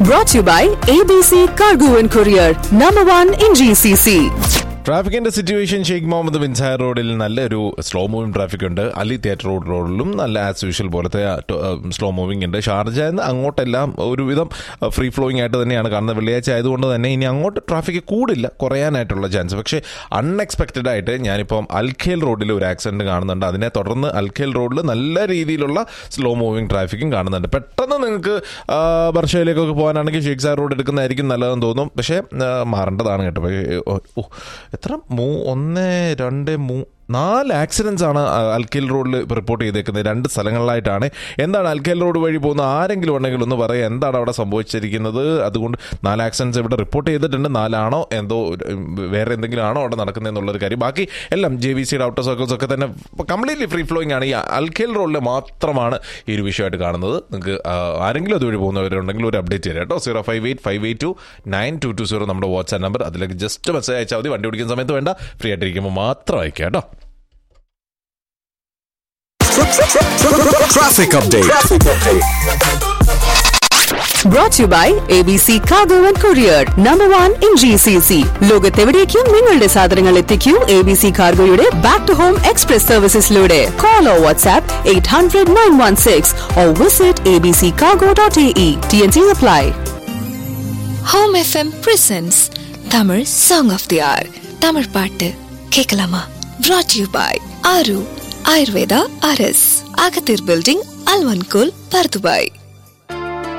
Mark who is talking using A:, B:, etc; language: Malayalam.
A: Brought to you by ABC Cargo and Courier, number one in GCC.
B: ട്രാഫിക്കിന്റെ സിറ്റുവേഷൻ ഷെയ്ഖ് മുഹമ്മദ് ബിൻസായർ റോഡിൽ നല്ലൊരു സ്ലോ മൂവിംഗ് ട്രാഫിക് ഉണ്ട് അലി തിയേറ്റർ റോഡ് റോഡിലും നല്ല ആസ് യൂഷ്വൽ പോലത്തെ സ്ലോ മൂവിംഗ് ഉണ്ട് ഷാർജ എന്ന് അങ്ങോട്ടെല്ലാം ഒരുവിധം ഫ്രീ ഫ്ലോയിങ് ആയിട്ട് തന്നെയാണ് കാണുന്നത് വെള്ളിയാഴ്ച ആയതുകൊണ്ട് തന്നെ ഇനി അങ്ങോട്ട് ട്രാഫിക് കൂടില്ല കുറയാനായിട്ടുള്ള ചാൻസ് പക്ഷേ അൺഎക്സ്പെക്റ്റഡ് ആയിട്ട് ഞാനിപ്പം അൽഖേൽ റോഡിൽ ഒരു ആക്സിഡന്റ് കാണുന്നുണ്ട് അതിനെ തുടർന്ന് അൽഖേൽ റോഡിൽ നല്ല രീതിയിലുള്ള സ്ലോ മൂവിംഗ് ട്രാഫിക്കും കാണുന്നുണ്ട് പെട്ടെന്ന് നിങ്ങൾക്ക് ബർഷയിലേക്കൊക്കെ പോകാനാണെങ്കിൽ ഷെയ്ഖ് സാർ റോഡ് എടുക്കുന്നതായിരിക്കും നല്ലതെന്ന് തോന്നും പക്ഷേ ആ, മാറേണ്ടതാണ് കേട്ടോ പക്ഷേ, ഓ, ഓ, എത്ര മൂ ഒന്ന് രണ്ട് മൂ നാല് ആക്സിഡൻസ് ആണ് ആ, അൽക്കേൽ റോഡിൽ റിപ്പോർട്ട് ചെയ്തേക്കുന്നത് രണ്ട് സ്ഥലങ്ങളിലായിട്ടാണ് എന്താണ് അൽക്കേൽ റോഡ് വഴി പോകുന്ന ആരെങ്കിലും ഉണ്ടെങ്കിൽ ഒന്ന് പറയുക എന്താണ് അവിടെ സംഭവിച്ചിരിക്കുന്നത് അതുകൊണ്ട് നാല് ആക്സിഡൻസ് ഇവിടെ റിപ്പോർട്ട് ചെയ്തിട്ടുണ്ട് നാലാണോ എന്തോ ഒരു, ഉം, വേറെ എന്തെങ്കിലും ആണോ അവിടെ നടക്കുന്നത് എന്നുള്ളൊരു കാര്യം ബാക്കി എല്ലാം ജെ വി സിയുടെ ഔട്ടർ സർക്കിൾസ് ഒക്കെ തന്നെ കംപ്ലീറ്റ്ലി ഫ്രീ ഫ്ലോയിങ് ആണ് ഈ അൽക്കേൽ റോഡിൽ മാത്രമാണ് ഈ ഒരു വിഷയമായിട്ട് കാണുന്നത് നിങ്ങൾക്ക് ആ, ആരെങ്കിലും അതുവഴി പോകുന്നവരുണ്ടെങ്കിൽ ഒരു അപ്ഡേറ്റ് തരാം കേട്ടോ zero five eight five eight two nine two two zero നമ്മുടെ വാട്സ്ആപ്പ് നമ്പർ അതിലേക്ക് ജസ്റ്റ് മെസ്സേജ് അയച്ചാൽ മതി വണ്ടി ഓടിക്കുന്ന സമയത്ത് വേണ്ട ഫ്രീ ആയിട്ടിരിക്കുമ്പോൾ മാത്രം അയക്കാം കേട്ടോ
C: Traffic update.
A: Brought to you by ABC Cargo and Courier, number one in GCC. ലോകത്തെവിടേക്കും നിങ്ങളുടെ സാധനങ്ങൾ എത്തിക്കൂ എ ബി സി കാർഗോയുടെ ബാക്ക് ടു ഹോം എക്സ്പ്രസ് സർവീസസിലൂടെ call O WhatsApp eight hundred nine one six O visit A B C cargo dot A E T N C apply
D: home FM presents Tamil song of the hour Tamil பாட்டு கேட்கலாமா brought you by Aaru Ayurveda அரஸ் அகத்தீர் பில்டிங் அல்வன்கோல் பர்துபாய்